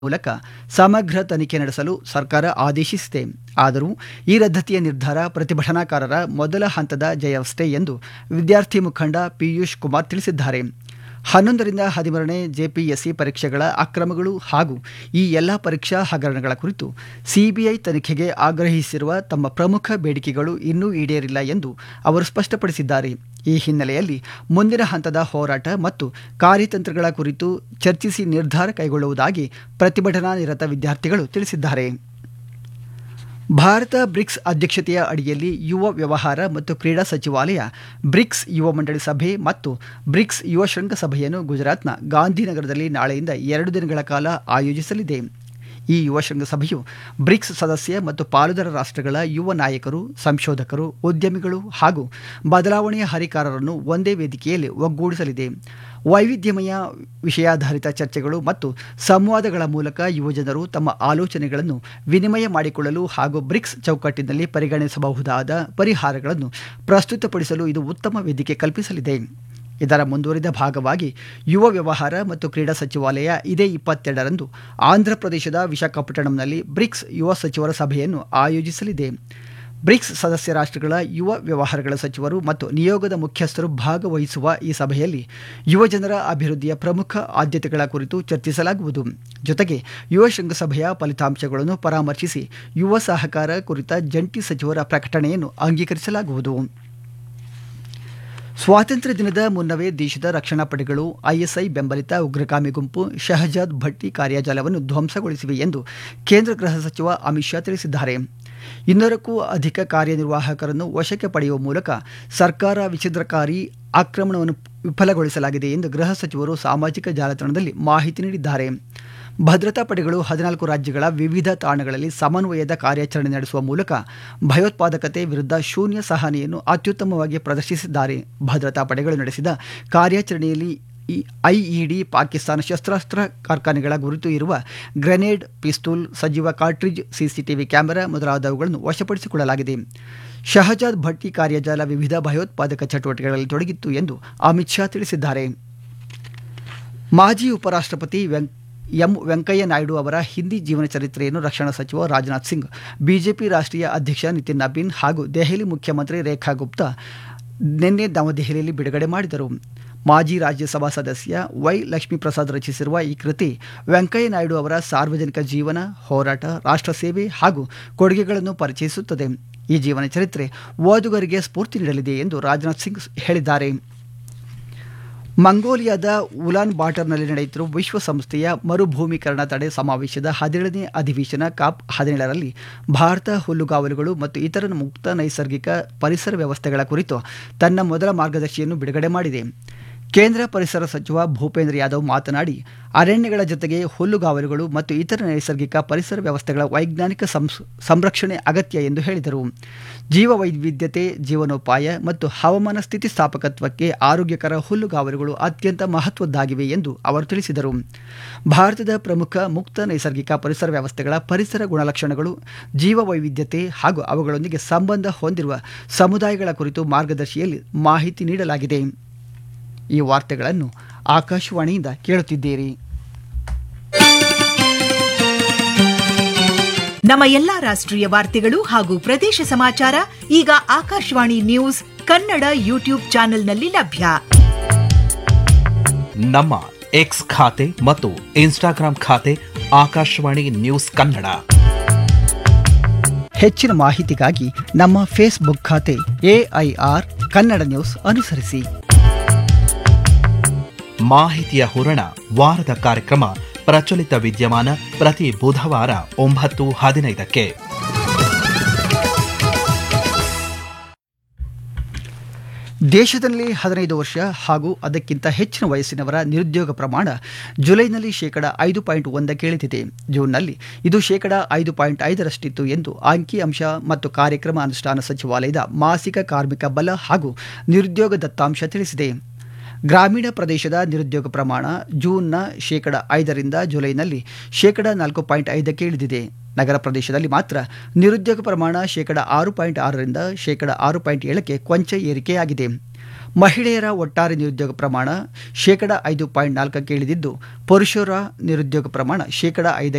ಮೂಲಕ ಸಮಗ್ರ ತನಿಖೆ ನಡೆಸಲು ಸರ್ಕಾರ ಆದೇಶಿಸಿದೆ ಆದರೂ ಈ ರದ್ದತಿಯ ನಿರ್ಧಾರ ಪ್ರತಿಭಟನಾಕಾರರ ಮೊದಲ ಹಂತದ ಜಯವಷ್ಟೇ ಎಂದು ವಿದ್ಯಾರ್ಥಿ ಮುಖಂಡ ಪಿಯೂಷ್ ಕುಮಾರ್ ತಿಳಿಸಿದ್ದಾರೆ ಹನ್ನೊಂದರಿಂದ ಹದಿಮೂರನೇ ಜೆಪಿಎಸ್ಸಿ ಪರೀಕ್ಷೆಗಳ ಅಕ್ರಮಗಳು ಹಾಗೂ ಈ ಎಲ್ಲ ಪರೀಕ್ಷಾ ಹಗರಣಗಳ ಕುರಿತು ಸಿಬಿಐ ತನಿಖೆಗೆ ಆಗ್ರಹಿಸಿರುವ ತಮ್ಮ ಪ್ರಮುಖ ಬೇಡಿಕೆಗಳು ಇನ್ನೂ ಈಡೇರಿಲ್ಲ ಎಂದು ಅವರು ಸ್ಪಷ್ಟಪಡಿಸಿದ್ದಾರೆ ಈ ಹಿನ್ನೆಲೆಯಲ್ಲಿ ಮುಂದಿನ ಹಂತದ ಹೋರಾಟ ಮತ್ತು ಕಾರ್ಯತಂತ್ರಗಳ ಕುರಿತು ಚರ್ಚಿಸಿ ನಿರ್ಧಾರ ಕೈಗೊಳ್ಳುವುದಾಗಿ ಪ್ರತಿಭಟನಾ ನಿರತ ವಿದ್ಯಾರ್ಥಿಗಳು ತಿಳಿಸಿದ್ದಾರೆ ಭಾರತ ಬ್ರಿಕ್ಸ್ ಅಧ್ಯಕ್ಷತೆಯ ಅಡಿಯಲ್ಲಿ ಯುವ ವ್ಯವಹಾರ ಮತ್ತು ಕ್ರೀಡಾ ಸಚಿವಾಲಯ ಬ್ರಿಕ್ಸ್ ಯುವ ಮಂಡಳಿ ಸಭೆ ಮತ್ತು ಬ್ರಿಕ್ಸ್ ಯುವ ಶೃಂಗಸಭೆಯನ್ನು ಗುಜರಾತ್ನ ಗಾಂಧಿನಗರದಲ್ಲಿ ನಾಳೆಯಿಂದ ಎರಡು ದಿನಗಳ ಕಾಲ ಆಯೋಜಿಸಲಿದೆ ಈ ಯುವ ಶೃಂಗಸಭೆಯು ಬ್ರಿಕ್ಸ್ ಸದಸ್ಯ ಮತ್ತು ಪಾಲುದಾರ ರಾಷ್ಟ್ರಗಳ ಯುವ ನಾಯಕರು ಸಂಶೋಧಕರು ಉದ್ಯಮಿಗಳು ಹಾಗೂ ಬದಲಾವಣೆಯ ಹರಿಕಾರರನ್ನು ಒಂದೇ ವೇದಿಕೆಯಲ್ಲಿ ಒಗ್ಗೂಡಿಸಲಿದೆ ವೈವಿಧ್ಯಮಯ ವಿಷಯಾಧಾರಿತ ಚರ್ಚೆಗಳು ಮತ್ತು ಸಂವಾದಗಳ ಮೂಲಕ ಯುವಜನರು ತಮ್ಮ ಆಲೋಚನೆಗಳನ್ನು ವಿನಿಮಯ ಮಾಡಿಕೊಳ್ಳಲು ಹಾಗೂ ಬ್ರಿಕ್ಸ್ ಚೌಕಟ್ಟಿನಲ್ಲಿ ಪರಿಗಣಿಸಬಹುದಾದ ಪರಿಹಾರಗಳನ್ನು ಪ್ರಸ್ತುತಪಡಿಸಲು ಇದು ಉತ್ತಮ ವೇದಿಕೆ ಕಲ್ಪಿಸಲಿದೆ ಇದರ ಮುಂದುವರಿದ ಭಾಗವಾಗಿ ಯುವ ವ್ಯವಹಾರ ಮತ್ತು ಕ್ರೀಡಾ ಸಚಿವಾಲಯ ಇದೇ ಇಪ್ಪತ್ತೆರಡರಂದು ಆಂಧ್ರಪ್ರದೇಶದ ವಿಶಾಖಪಟ್ಟಣಂನಲ್ಲಿ ಬ್ರಿಕ್ಸ್ ಯುವ ಸಚಿವರ ಸಭೆಯನ್ನು ಆಯೋಜಿಸಲಿದೆ ಬ್ರಿಕ್ಸ್ ಸದಸ್ಯ ರಾಷ್ಟ್ರಗಳ ಯುವ ವ್ಯವಹಾರಗಳ ಸಚಿವರು ಮತ್ತು ನಿಯೋಗದ ಮುಖ್ಯಸ್ಥರು ಭಾಗವಹಿಸುವ ಈ ಸಭೆಯಲ್ಲಿ ಯುವಜನರ ಅಭಿವೃದ್ಧಿಯ ಪ್ರಮುಖ ಆದ್ಯತೆಗಳ ಕುರಿತು ಚರ್ಚಿಸಲಾಗುವುದು ಜೊತೆಗೆ ಯುವ ಶೃಂಗಸಭೆಯ ಫಲಿತಾಂಶಗಳನ್ನು ಪರಾಮರ್ಶಿಸಿ ಯುವ ಸಹಕಾರ ಕುರಿತ ಜಂಟಿ ಸಚಿವರ ಪ್ರಕಟಣೆಯನ್ನು ಅಂಗೀಕರಿಸಲಾಗುವುದು ಸ್ವಾತಂತ್ರ್ಯ ದಿನದ ಮುನ್ನವೇ ದೇಶದ ರಕ್ಷಣಾ ಪಡೆಗಳು ಐಎಸ್ಐ ಬೆಂಬಲಿತ ಉಗ್ರಗಾಮಿ ಗುಂಪು ಶಹಜಾದ್ ಭಟ್ಟಿ ಕಾರ್ಯಾಜಾಲವನ್ನು ಧ್ವಂಸಗೊಳಿಸಿವೆ ಎಂದು ಕೇಂದ್ರ ಗೃಹ ಸಚಿವ ಅಮಿತ್ ಶಾ ತಿಳಿಸಿದ್ದಾರೆ ಇನ್ನೂರಕ್ಕೂ ಅಧಿಕ ಕಾರ್ಯನಿರ್ವಾಹಕರನ್ನು ವಶಕ್ಕೆ ಪಡೆಯುವ ಮೂಲಕ ಸರ್ಕಾರ ವಿಚ್ಛಿದ್ರಕಾರಿ ಆಕ್ರಮಣವನ್ನು ವಿಫಲಗೊಳಿಸಲಾಗಿದೆ ಎಂದು ಗೃಹ ಸಚಿವರು ಸಾಮಾಜಿಕ ಜಾಲತಾಣದಲ್ಲಿ ಮಾಹಿತಿ ನೀಡಿದ್ದಾರೆ ಭದ್ರತಾ ಪಡೆಗಳು ಹದಿನಾಲ್ಕು ರಾಜ್ಯಗಳ ವಿವಿಧ ತಾಣಗಳಲ್ಲಿ ಸಮನ್ವಯದ ಕಾರ್ಯಾಚರಣೆ ನಡೆಸುವ ಮೂಲಕ ಭಯೋತ್ಪಾದಕತೆ ವಿರುದ್ಧ ಶೂನ್ಯ ಸಹನೆಯನ್ನು ಅತ್ಯುತ್ತಮವಾಗಿ ಪ್ರದರ್ಶಿಸಿದ್ದಾರೆ ಭದ್ರತಾ ಪಡೆಗಳು ನಡೆಸಿದ ಕಾರ್ಯಾಚರಣೆಯಲ್ಲಿ ಐಇಡಿ ಪಾಕಿಸ್ತಾನ ಶಸ್ತ್ರಾಸ್ತ್ರ ಕಾರ್ಖಾನೆಗಳ ಗುರುತು ಇರುವ ಗ್ರೆನೇಡ್ ಪಿಸ್ತೂಲ್ ಸಜೀವ ಕಾರ್ಟ್ರಿಜ್ ಸಿಸಿಟಿವಿ ಕ್ಯಾಮೆರಾ ಮೊದಲಾದವುಗಳನ್ನು ವಶಪಡಿಸಿಕೊಳ್ಳಲಾಗಿದೆ ಶಹಜಾದ್ ಭಟ್ಟಿ ಕಾರ್ಯಜಾಲ ವಿವಿಧ ಭಯೋತ್ಪಾದಕ ಚಟುವಟಿಕೆಗಳಲ್ಲಿ ತೊಡಗಿತ್ತು ಎಂದು ಅಮಿತ್ ಶಾ ತಿಳಿಸಿದ್ದಾರೆ ಮಾಜಿ ಉಪರಾಷ್ಟ್ರಪತಿ ವೆಂಕ್ ಎಂ ವೆಂಕಯ್ಯ ನಾಯ್ಡು ಅವರ ಹಿಂದಿ ಜೀವನ ಚರಿತ್ರೆಯನ್ನು ರಕ್ಷಣಾ ಸಚಿವ ರಾಜನಾಥ್ ಸಿಂಗ್ ಬಿಜೆಪಿ ರಾಷ್ಟ್ರೀಯ ಅಧ್ಯಕ್ಷ ನಿತಿನ್ ನಬೀನ್ ಹಾಗೂ ದೆಹಲಿ ಮುಖ್ಯಮಂತ್ರಿ ರೇಖಾ ಗುಪ್ತಾ ನಿನ್ನೆ ನವದೆಹಲಿಯಲ್ಲಿ ಬಿಡುಗಡೆ ಮಾಡಿದರು ಮಾಜಿ ರಾಜ್ಯಸಭಾ ಸದಸ್ಯ ವೈ ಲಕ್ಷ್ಮೀಪ್ರಸಾದ್ ರಚಿಸಿರುವ ಈ ಕೃತಿ ವೆಂಕಯ್ಯ ನಾಯ್ಡು ಅವರ ಸಾರ್ವಜನಿಕ ಜೀವನ ಹೋರಾಟ ರಾಷ್ಟ್ರ ಸೇವೆ ಹಾಗೂ ಕೊಡುಗೆಗಳನ್ನು ಪರಿಚಯಿಸುತ್ತದೆ ಈ ಜೀವನ ಚರಿತ್ರೆ ಓದುಗರಿಗೆ ಸ್ಫೂರ್ತಿ ನೀಡಲಿದೆ ಎಂದು ರಾಜನಾಥ್ ಸಿಂಗ್ ಹೇಳಿದ್ದಾರೆ ಮಂಗೋಲಿಯಾದ ಉಲಾನ್ ಬಾಟರ್ನಲ್ಲಿ ನಡೆಯುತ್ತಿರುವ ವಿಶ್ವಸಂಸ್ಥೆಯ ಮರುಭೂಮೀಕರಣ ತಡೆ ಸಮಾವೇಶದ ಹದಿನೇಳನೇ ಅಧಿವೇಶನ ಕಾಪ್ ಹದಿನೇಳರಲ್ಲಿ ಭಾರತ ಹುಲ್ಲುಗಾವಲುಗಳು ಮತ್ತು ಇತರ ಮುಕ್ತ ನೈಸರ್ಗಿಕ ಪರಿಸರ ವ್ಯವಸ್ಥೆಗಳ ಕುರಿತು ತನ್ನ ಮೊದಲ ಮಾರ್ಗದರ್ಶಿಯನ್ನು ಬಿಡುಗಡೆ ಮಾಡಿದೆ ಕೇಂದ್ರ ಪರಿಸರ ಸಚಿವ ಭೂಪೇಂದ್ರ ಯಾದವ್ ಮಾತನಾಡಿ ಅರಣ್ಯಗಳ ಜೊತೆಗೆ ಹುಲ್ಲುಗಾವಲುಗಳು ಮತ್ತು ಇತರ ನೈಸರ್ಗಿಕ ಪರಿಸರ ವ್ಯವಸ್ಥೆಗಳ ವೈಜ್ಞಾನಿಕ ಸಂರಕ್ಷಣೆ ಅಗತ್ಯ ಎಂದು ಹೇಳಿದರು ಜೀವ ವೈವಿಧ್ಯತೆ ಜೀವನೋಪಾಯ ಮತ್ತು ಹವಾಮಾನ ಸ್ಥಿತಿಸ್ಥಾಪಕತ್ವಕ್ಕೆ ಆರೋಗ್ಯಕರ ಹುಲ್ಲುಗಾವಲುಗಳು ಅತ್ಯಂತ ಮಹತ್ವದ್ದಾಗಿವೆ ಎಂದು ಅವರು ತಿಳಿಸಿದರು ಭಾರತದ ಪ್ರಮುಖ ಮುಕ್ತ ನೈಸರ್ಗಿಕ ಪರಿಸರ ವ್ಯವಸ್ಥೆಗಳ ಪರಿಸರ ಗುಣಲಕ್ಷಣಗಳು ಜೀವ ವೈವಿಧ್ಯತೆ ಹಾಗೂ ಅವುಗಳೊಂದಿಗೆ ಸಂಬಂಧ ಹೊಂದಿರುವ ಸಮುದಾಯಗಳ ಕುರಿತು ಮಾರ್ಗದರ್ಶಿಯಲ್ಲಿ ಮಾಹಿತಿ ನೀಡಲಾಗಿದೆ ಈ ವಾರ್ತೆಗಳನ್ನು ಆಕಾಶವಾಣಿಯಿಂದ ಕೇಳುತ್ತಿದ್ದೀರಿ ನಮ್ಮ ಎಲ್ಲಾ ರಾಷ್ಟ್ರೀಯ ವಾರ್ತೆಗಳು ಹಾಗೂ ಪ್ರದೇಶ ಸಮಾಚಾರ ಈಗ ಆಕಾಶವಾಣಿ ನ್ಯೂಸ್ ಕನ್ನಡ ಯೂಟ್ಯೂಬ್ ಚಾನೆಲ್ನಲ್ಲಿ ಲಭ್ಯ ನಮ್ಮ ಎಕ್ಸ್ ಖಾತೆ ಮತ್ತು ಇನ್ಸ್ಟಾಗ್ರಾಂ ಖಾತೆ ಆಕಾಶವಾಣಿ ನ್ಯೂಸ್ ಕನ್ನಡ ಹೆಚ್ಚಿನ ಮಾಹಿತಿಗಾಗಿ ನಮ್ಮ ಫೇಸ್ಬುಕ್ ಖಾತೆ ಎಐಆರ್ ಕನ್ನಡ ನ್ಯೂಸ್ ಅನುಸರಿಸಿ ಮಾಹಿತಿಯ ಹೂರಣ ವಾರದ ಕಾರ್ಯಕ್ರಮ ಪ್ರಚಲಿತ ವಿದ್ಯಮಾನ ಪ್ರತಿ ಬುಧವಾರ ಒಂಬತ್ತು ಹದಿನೈದಕ್ಕೆ ದೇಶದಲ್ಲಿ ಹದಿನೈದು ವರ್ಷ ಹಾಗೂ ಅದಕ್ಕಿಂತ ಹೆಚ್ಚಿನ ವಯಸ್ಸಿನವರ ನಿರುದ್ಯೋಗ ಪ್ರಮಾಣ ಜುಲೈನಲ್ಲಿ ಶೇಕಡ ಐದು ಪಾಯಿಂಟ್ ಒಂದಕ್ಕೆ ಇಳಿದಿದೆ ಜೂನ್ನಲ್ಲಿ ಇದು ಶೇಕಡ ಐದು ಪಾಯಿಂಟ್ ಐದರಷ್ಟಿತ್ತು ಎಂದು ಅಂಕಿಅಂಶ ಮತ್ತು ಕಾರ್ಯಕ್ರಮ ಅನುಷ್ಠಾನ ಸಚಿವಾಲಯದ ಮಾಸಿಕ ಕಾರ್ಮಿಕ ಬಲ ಹಾಗೂ ನಿರುದ್ಯೋಗ ದತ್ತಾಂಶ ತಿಳಿಸಿದೆ ಗ್ರಾಮೀಣ ಪ್ರದೇಶದ ನಿರುದ್ಯೋಗ ಪ್ರಮಾಣ ಜೂನ್ನ ಶೇಕಡ ಐದರಿಂದ ಜುಲೈನಲ್ಲಿ ಶೇಕಡ ನಾಲ್ಕು ಪಾಯಿಂಟ್ ಐದಕ್ಕೆ ಇಳಿದಿದೆ ನಗರ ಪ್ರದೇಶದಲ್ಲಿ ಮಾತ್ರ ನಿರುದ್ಯೋಗ ಪ್ರಮಾಣ ಶೇಕಡ ಆರು ಪಾಯಿಂಟ್ ಆರರಿಂದ ಶೇಕಡ ಆರು ಪಾಯಿಂಟ್ ಏಳಕ್ಕೆ ಕೊಂಚ ಏರಿಕೆಯಾಗಿದೆ ಮಹಿಳೆಯರ ಒಟ್ಟಾರೆ ನಿರುದ್ಯೋಗ ಪ್ರಮಾಣ ಶೇಕಡ ಐದು ಪಾಯಿಂಟ್ ನಾಲ್ಕಕ್ಕೆ ಇಳಿದಿದ್ದು ಪುರುಷರ ನಿರುದ್ಯೋಗ ಪ್ರಮಾಣ ಶೇಕಡ ಐದಕ್ಕೆ